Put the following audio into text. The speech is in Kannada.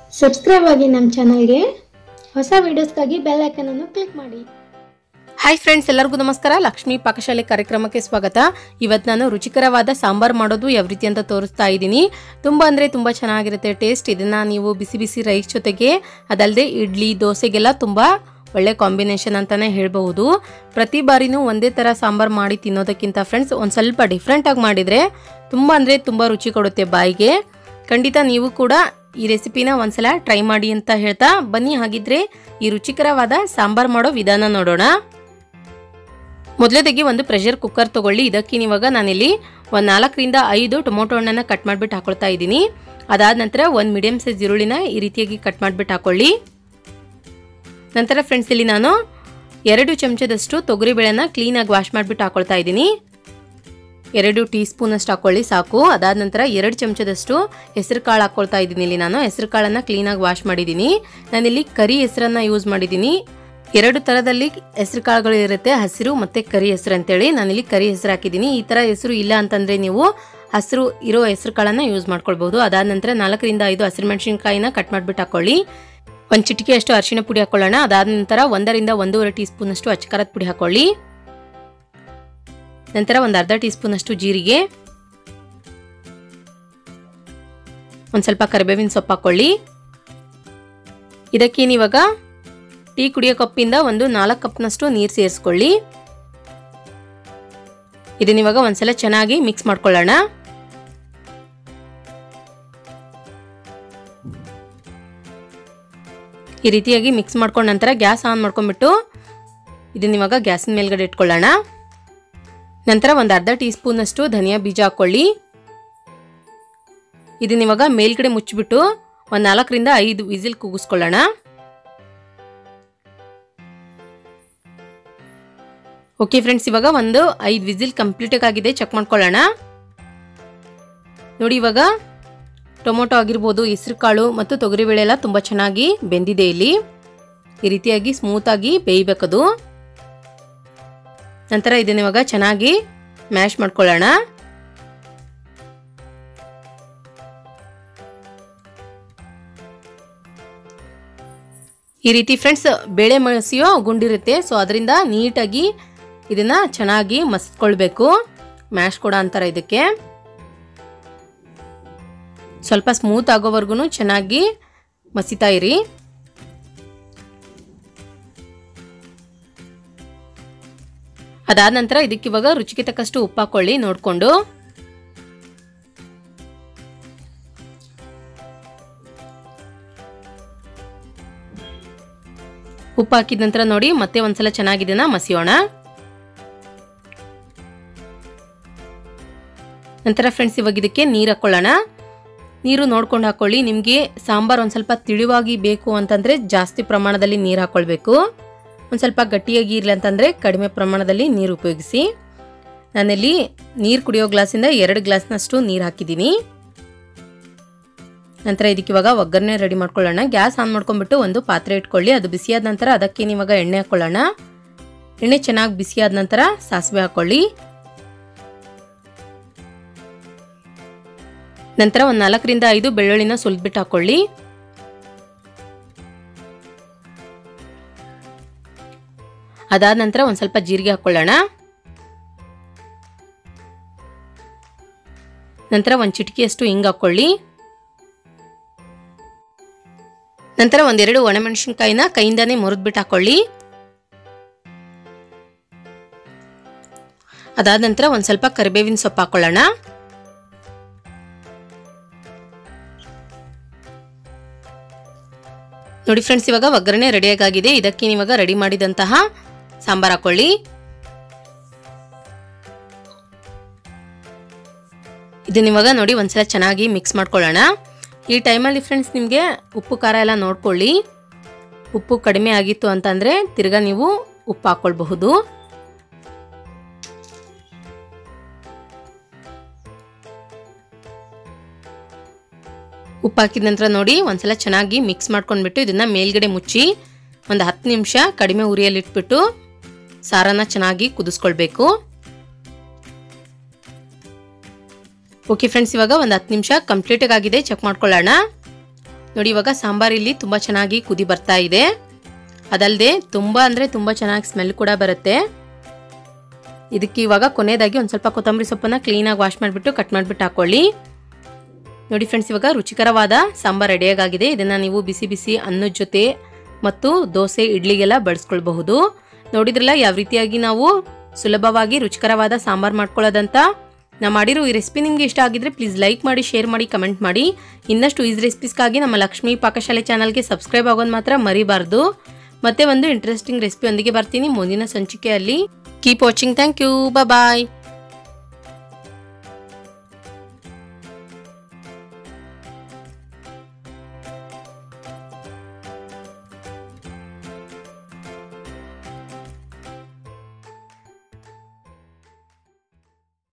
ಸಬ್ಸ್ಕ್ರೈಬ್ ಆಗಿ ನಮ್ಮ ಚಾನಲ್ಗೆ ಹೊಸ ವಿಡಿಯೋಸ್ಗಾಗಿ ಬೆಲ್ ಐಕನನ್ನು ಕ್ಲಿಕ್ ಮಾಡಿ ಹಾಯ್ ಫ್ರೆಂಡ್ಸ್ ಎಲ್ಲರಿಗೂ ನಮಸ್ಕಾರ ಲಕ್ಷ್ಮಿ ಪಾಕಶಾಲೆ ಕಾರ್ಯಕ್ರಮಕ್ಕೆ ಸ್ವಾಗತ ಇವತ್ತು ನಾನು ರುಚಿಕರವಾದ ಸಾಂಬಾರ್ ಮಾಡೋದು ಯಾವ ರೀತಿ ಅಂತ ತೋರಿಸ್ತಾ ಇದ್ದೀನಿ ತುಂಬ ಅಂದರೆ ತುಂಬ ಚೆನ್ನಾಗಿರುತ್ತೆ ಟೇಸ್ಟ್ ಇದನ್ನು ನೀವು ಬಿಸಿ ಬಿಸಿ ರೈಸ್ ಜೊತೆಗೆ ಅದಲ್ಲದೆ ಇಡ್ಲಿ ದೋಸೆಗೆಲ್ಲ ತುಂಬ ಒಳ್ಳೆ ಕಾಂಬಿನೇಷನ್ ಅಂತಲೇ ಹೇಳಬಹುದು ಪ್ರತಿ ಬಾರಿನೂ ಒಂದೇ ಥರ ಸಾಂಬಾರು ಮಾಡಿ ತಿನ್ನೋದಕ್ಕಿಂತ ಫ್ರೆಂಡ್ಸ್ ಒಂದು ಸ್ವಲ್ಪ ಡಿಫ್ರೆಂಟಾಗಿ ಮಾಡಿದರೆ ತುಂಬ ಅಂದರೆ ತುಂಬ ರುಚಿ ಕೊಡುತ್ತೆ ಬಾಯಿಗೆ ಖಂಡಿತ ನೀವು ಕೂಡ ಈ ರೆಸಿಪಿನ ಒಂದ್ಸಲ ಟ್ರೈ ಮಾಡಿ ಅಂತ ಹೇಳ್ತಾ ಬನ್ನಿ ಹಾಗಿದ್ರೆ ಈ ರುಚಿಕರವಾದ ಸಾಂಬಾರ್ ಮಾಡೋ ವಿಧಾನ ನೋಡೋಣ ಮೊದಲೇದಾಗಿ ಒಂದು ಪ್ರೆಷರ್ ಕುಕ್ಕರ್ ತಗೊಳ್ಳಿ ಇದಕ್ಕೆ ಇವಾಗ ನಾನಿಲ್ಲಿ ಒಂದು ನಾಲ್ಕರಿಂದ ಐದು ಟೊಮೊಟೊ ಹಣ್ಣನ್ನು ಕಟ್ ಮಾಡಿಬಿಟ್ಟು ಹಾಕೊಳ್ತಾ ಇದ್ದೀನಿ ಅದಾದ ನಂತರ ಒಂದು ಮೀಡಿಯಮ್ ಸೈಜ್ ಈರುಳ್ಳಿನ ಈ ರೀತಿಯಾಗಿ ಕಟ್ ಮಾಡಿಬಿಟ್ಟು ಹಾಕೊಳ್ಳಿ ನಂತರ ಫ್ರೆಂಡ್ಸ್ ಇಲ್ಲಿ ನಾನು ಎರಡು ಚಮಚದಷ್ಟು ತೊಗರಿಬೇಳೆನ ಕ್ಲೀನಾಗಿ ವಾಶ್ ಮಾಡಿಬಿಟ್ಟು ಹಾಕೊಳ್ತಾ ಇದ್ದೀನಿ ಎರಡು ಟೀ ಸ್ಪೂನಷ್ಟು ಹಾಕೊಳ್ಳಿ ಸಾಕು ಅದಾದ ನಂತರ ಎರಡು ಚಮಚದಷ್ಟು ಹೆಸರು ಕಾಳು ಹಾಕ್ಕೊಳ್ತಾ ಇದ್ದೀನಿ ಇಲ್ಲಿ ನಾನು ಹೆಸರು ಕಾಳನ್ನು ಕ್ಲೀನಾಗಿ ವಾಶ್ ಮಾಡಿದ್ದೀನಿ ನಾನಿಲ್ಲಿ ಕರಿ ಹೆಸರನ್ನು ಯೂಸ್ ಮಾಡಿದ್ದೀನಿ ಎರಡು ಥರದಲ್ಲಿ ಹೆಸರು ಕಾಳುಗಳು ಇರುತ್ತೆ ಹಸಿರು ಮತ್ತು ಕರಿ ಹೆಸರು ಅಂತೇಳಿ ನಾನಿಲ್ಲಿ ಕರಿ ಹೆಸರು ಹಾಕಿದ್ದೀನಿ ಈ ಥರ ಹೆಸರು ಇಲ್ಲ ಅಂತಂದರೆ ನೀವು ಹಸಿರು ಇರೋ ಹೆಸರು ಕಾಳನ್ನು ಯೂಸ್ ಮಾಡ್ಕೊಳ್ಬೋದು ಅದಾದ ನಂತರ ನಾಲ್ಕರಿಂದ ಐದು ಹಸಿರು ಮೆಣಸಿನ್ಕಾಯಿನ ಕಟ್ ಮಾಡಿಬಿಟ್ಟು ಹಾಕೊಳ್ಳಿ ಒಂದು ಚಿಟಿಕೆ ಅಷ್ಟು ಅರಿಶಿಣ ಪುಡಿ ಹಾಕೊಳ್ಳೋಣ ಅದಾದ ನಂತರ ಒಂದರಿಂದ ಒಂದೂವರೆ ಟೀ ಸ್ಪೂನಷ್ಟು ಅಚ್ಚಕಾರದ ಪುಡಿ ಹಾಕೊಳ್ಳಿ ನಂತರ ಒಂದು ಅರ್ಧ ಟೀ ಸ್ಪೂನಷ್ಟು ಜೀರಿಗೆ ಒಂದು ಸ್ವಲ್ಪ ಕರಿಬೇವಿನ ಸೊಪ್ಪು ಹಾಕೊಳ್ಳಿ ಇದಕ್ಕೆ ಇವಾಗ ಟೀ ಕುಡಿಯೋ ಕಪ್ಪಿಂದ ಒಂದು ನಾಲ್ಕು ಕಪ್ನಷ್ಟು ನೀರು ಸೇರಿಸ್ಕೊಳ್ಳಿ ಇದನ್ನ ಇವಾಗ ಒಂದ್ಸಲ ಚೆನ್ನಾಗಿ ಮಿಕ್ಸ್ ಮಾಡ್ಕೊಳ್ಳೋಣ ಈ ರೀತಿಯಾಗಿ ಮಿಕ್ಸ್ ಮಾಡ್ಕೊಂಡ ನಂತರ ಗ್ಯಾಸ್ ಆನ್ ಮಾಡ್ಕೊಂಡ್ಬಿಟ್ಟು ಇದನ್ನ ಇವಾಗ ಗ್ಯಾಸಿನ ಮೇಲ್ಗಡೆ ಇಟ್ಕೊಳ್ಳೋಣ ನಂತರ ಒಂದು ಅರ್ಧ ಟೀ ಸ್ಪೂನಷ್ಟು ಧನಿಯಾ ಬೀಜ ಹಾಕ್ಕೊಳ್ಳಿ ಇದನ್ನ ಇವಾಗ ಮೇಲ್ಗಡೆ ಮುಚ್ಚಿಬಿಟ್ಟು ಒಂದು ನಾಲ್ಕರಿಂದ ಐದು ವಿಸಿಲ್ ಕೂಗಿಸ್ಕೊಳ್ಳೋಣ ಓಕೆ ಫ್ರೆಂಡ್ಸ್ ಇವಾಗ ಒಂದು ಐದು ವಿಸಿಲ್ ಕಂಪ್ಲೀಟಾಗಿ ಆಗಿದೆ ಚೆಕ್ ಮಾಡ್ಕೊಳ್ಳೋಣ ನೋಡಿ ಇವಾಗ ಟೊಮೊಟೊ ಆಗಿರ್ಬೋದು ಹೆಸರು ಕಾಳು ಮತ್ತು ತೊಗರಿಬೇಳೆ ಎಲ್ಲ ತುಂಬ ಚೆನ್ನಾಗಿ ಬೆಂದಿದೆ ಇಲ್ಲಿ ಈ ರೀತಿಯಾಗಿ ಸ್ಮೂತಾಗಿ ಬೇಯಬೇಕದು ನಂತರ ಇದನ್ನ ಇವಾಗ ಚೆನ್ನಾಗಿ ಮ್ಯಾಶ್ ಮಾಡ್ಕೊಳ್ಳೋಣ ಈ ರೀತಿ ಫ್ರೆಂಡ್ಸ್ ಬೇಳೆ ಮಸಿಯೋ ಗುಂಡಿರುತ್ತೆ ಸೊ ಅದರಿಂದ ನೀಟಾಗಿ ಇದನ್ನ ಚೆನ್ನಾಗಿ ಮಸ್ಕೊಳ್ಬೇಕು ಮ್ಯಾಶ್ ಕೂಡ ಅಂತಾರೆ ಇದಕ್ಕೆ ಸ್ವಲ್ಪ ಸ್ಮೂತ್ ಆಗೋವರೆಗೂ ಚೆನ್ನಾಗಿ ಮಸಿತಾ ಇರಿ ಅದಾದ ನಂತರ ಇದಕ್ಕೆ ಇವಾಗ ರುಚಿಗೆ ತಕ್ಕಷ್ಟು ಉಪ್ಪು ಹಾಕೊಳ್ಳಿ ನೋಡಿಕೊಂಡು ಉಪ್ಪು ಹಾಕಿದ ನಂತರ ನೋಡಿ ಮತ್ತೆ ಒಂದ್ಸಲ ಚೆನ್ನಾಗಿದೆನ ಮಸಿಯೋಣ ನಂತರ ಫ್ರೆಂಡ್ಸ್ ಇವಾಗ ಇದಕ್ಕೆ ನೀರು ಹಾಕ್ಕೊಳ್ಳೋಣ ನೀರು ನೋಡ್ಕೊಂಡು ಹಾಕೊಳ್ಳಿ ನಿಮಗೆ ಸಾಂಬಾರು ಒಂದು ಸ್ವಲ್ಪ ತಿಳಿವಾಗಿ ಬೇಕು ಅಂತಂದರೆ ಜಾಸ್ತಿ ಪ್ರಮಾಣದಲ್ಲಿ ನೀರು ಹಾಕ್ಕೊಳ್ಬೇಕು ಒಂದು ಸ್ವಲ್ಪ ಗಟ್ಟಿಯಾಗಿ ಇರಲಿ ಅಂತಂದರೆ ಕಡಿಮೆ ಪ್ರಮಾಣದಲ್ಲಿ ನೀರು ಉಪಯೋಗಿಸಿ ನಾನಿಲ್ಲಿ ನೀರು ಕುಡಿಯೋ ಗ್ಲಾಸಿಂದ ಎರಡು ಗ್ಲಾಸ್ನಷ್ಟು ನೀರು ಹಾಕಿದ್ದೀನಿ ನಂತರ ಇದಕ್ಕೆ ಇವಾಗ ಒಗ್ಗರಣೆ ರೆಡಿ ಮಾಡ್ಕೊಳ್ಳೋಣ ಗ್ಯಾಸ್ ಆನ್ ಮಾಡ್ಕೊಂಡ್ಬಿಟ್ಟು ಒಂದು ಪಾತ್ರೆ ಇಟ್ಕೊಳ್ಳಿ ಅದು ಬಿಸಿಯಾದ ನಂತರ ಅದಕ್ಕೆ ಇವಾಗ ಎಣ್ಣೆ ಹಾಕ್ಕೊಳ್ಳೋಣ ಎಣ್ಣೆ ಚೆನ್ನಾಗಿ ಬಿಸಿಯಾದ ನಂತರ ಸಾಸಿವೆ ಹಾಕ್ಕೊಳ್ಳಿ ನಂತರ ಒಂದು ನಾಲ್ಕರಿಂದ ಐದು ಬೆಳ್ಳುಳ್ಳಿನ ಸುಲಿದ್ಬಿಟ್ಟು ಹಾಕ್ಕೊಳ್ಳಿ ಅದಾದ ನಂತರ ಒಂದು ಸ್ವಲ್ಪ ಜೀರಿಗೆ ಹಾಕ್ಕೊಳ್ಳೋಣ ನಂತರ ಒಂದು ಚಿಟಿಕೆಯಷ್ಟು ಹಿಂಗೆ ಹಾಕ್ಕೊಳ್ಳಿ ನಂತರ ಒಂದೆರಡು ಒಣಮೆಣಸಿನ್ಕಾಯಿನ ಕೈಯಿಂದಾನೇ ಮುರಿದ್ಬಿಟ್ಟು ಹಾಕೊಳ್ಳಿ ಅದಾದ ನಂತರ ಒಂದು ಸ್ವಲ್ಪ ಕರಿಬೇವಿನ ಸೊಪ್ಪು ಹಾಕೊಳ್ಳೋಣ ನೋಡಿ ಫ್ರೆಂಡ್ಸ್ ಇವಾಗ ಒಗ್ಗರಣೆ ರೆಡಿಯಾಗಿದೆ ಇದಕ್ಕೆ ಇವಾಗ ರೆಡಿ ಮಾಡಿದಂತಹ ಸಾಂಬಾರ್ ಹಾಕೊಳ್ಳಿ ಇದನ್ನ ಇವಾಗ ನೋಡಿ ಒಂದ್ಸಲ ಚೆನ್ನಾಗಿ ಮಿಕ್ಸ್ ಮಾಡ್ಕೊಳ್ಳೋಣ ಈ ಟೈಮಲ್ಲಿ ಫ್ರೆಂಡ್ಸ್ ನಿಮಗೆ ಉಪ್ಪು ಖಾರ ಎಲ್ಲ ನೋಡ್ಕೊಳ್ಳಿ ಉಪ್ಪು ಕಡಿಮೆ ಆಗಿತ್ತು ಅಂತಂದರೆ ತಿರ್ಗಾ ನೀವು ಉಪ್ಪು ಹಾಕ್ಕೊಳ್ಬಹುದು ಉಪ್ಪು ಹಾಕಿದ ನಂತರ ನೋಡಿ ಒಂದ್ಸಲ ಚೆನ್ನಾಗಿ ಮಿಕ್ಸ್ ಮಾಡ್ಕೊಂಡ್ಬಿಟ್ಟು ಇದನ್ನು ಮೇಲ್ಗಡೆ ಮುಚ್ಚಿ ಒಂದು ಹತ್ತು ನಿಮಿಷ ಕಡಿಮೆ ಉರಿಯಲ್ಲಿ ಇಟ್ಬಿಟ್ಟು ಸಾರನ್ನ ಚೆನ್ನಾಗಿ ಕುದಿಸ್ಕೊಳ್ಬೇಕು ಓಕೆ ಫ್ರೆಂಡ್ಸ್ ಇವಾಗ ಒಂದು ಹತ್ತು ನಿಮಿಷ ಕಂಪ್ಲೀಟಾಗಿ ಆಗಿದೆ ಚೆಕ್ ಮಾಡ್ಕೊಳ್ಳೋಣ ನೋಡಿ ಇವಾಗ ಸಾಂಬಾರ್ ಇಲ್ಲಿ ತುಂಬ ಚೆನ್ನಾಗಿ ಕುದಿ ಬರ್ತಾ ಇದೆ ಅದಲ್ಲದೆ ತುಂಬ ಅಂದರೆ ತುಂಬ ಚೆನ್ನಾಗಿ ಸ್ಮೆಲ್ ಕೂಡ ಬರುತ್ತೆ ಇದಕ್ಕೆ ಇವಾಗ ಕೊನೆಯದಾಗಿ ಒಂದು ಸ್ವಲ್ಪ ಕೊತ್ತಂಬರಿ ಸೊಪ್ಪನ್ನು ಕ್ಲೀನಾಗಿ ವಾಶ್ ಮಾಡಿಬಿಟ್ಟು ಕಟ್ ಮಾಡಿಬಿಟ್ಟು ಹಾಕೊಳ್ಳಿ ನೋಡಿ ಫ್ರೆಂಡ್ಸ್ ಇವಾಗ ರುಚಿಕರವಾದ ಸಾಂಬಾರ್ ರೆಡಿಯಾಗಿದೆ ಇದನ್ನು ನೀವು ಬಿಸಿ ಬಿಸಿ ಅನ್ನದ ಜೊತೆ ಮತ್ತು ದೋಸೆ ಇಡ್ಲಿಗೆಲ್ಲ ಬಳಸ್ಕೊಳ್ಬಹುದು ನೋಡಿದ್ರಲ್ಲ ಯಾವ ರೀತಿಯಾಗಿ ನಾವು ಸುಲಭವಾಗಿ ರುಚಿಕರವಾದ ಸಾಂಬಾರ್ ಮಾಡ್ಕೊಳ್ಳೋದಂತ ನಾ ಮಾಡಿರೋ ಈ ರೆಸಿಪಿ ನಿಮಗೆ ಇಷ್ಟ ಆಗಿದ್ರೆ ಪ್ಲೀಸ್ ಲೈಕ್ ಮಾಡಿ ಶೇರ್ ಮಾಡಿ ಕಮೆಂಟ್ ಮಾಡಿ ಇನ್ನಷ್ಟು ಈಸ್ ರೆಸಿಪೀಸ್ಗಾಗಿ ನಮ್ಮ ಲಕ್ಷ್ಮೀ ಪಾಕಶಾಲೆ ಚಾನಲ್ಗೆ ಸಬ್ಸ್ಕ್ರೈಬ್ ಆಗೋದು ಮಾತ್ರ ಮರಿಬಾರ್ದು ಮತ್ತೆ ಒಂದು ಇಂಟ್ರೆಸ್ಟಿಂಗ್ ರೆಸಿಪಿ ಒಂದಿಗೆ ಬರ್ತೀನಿ ಮುಂದಿನ ಸಂಚಿಕೆಯಲ್ಲಿ keep watching thank you bye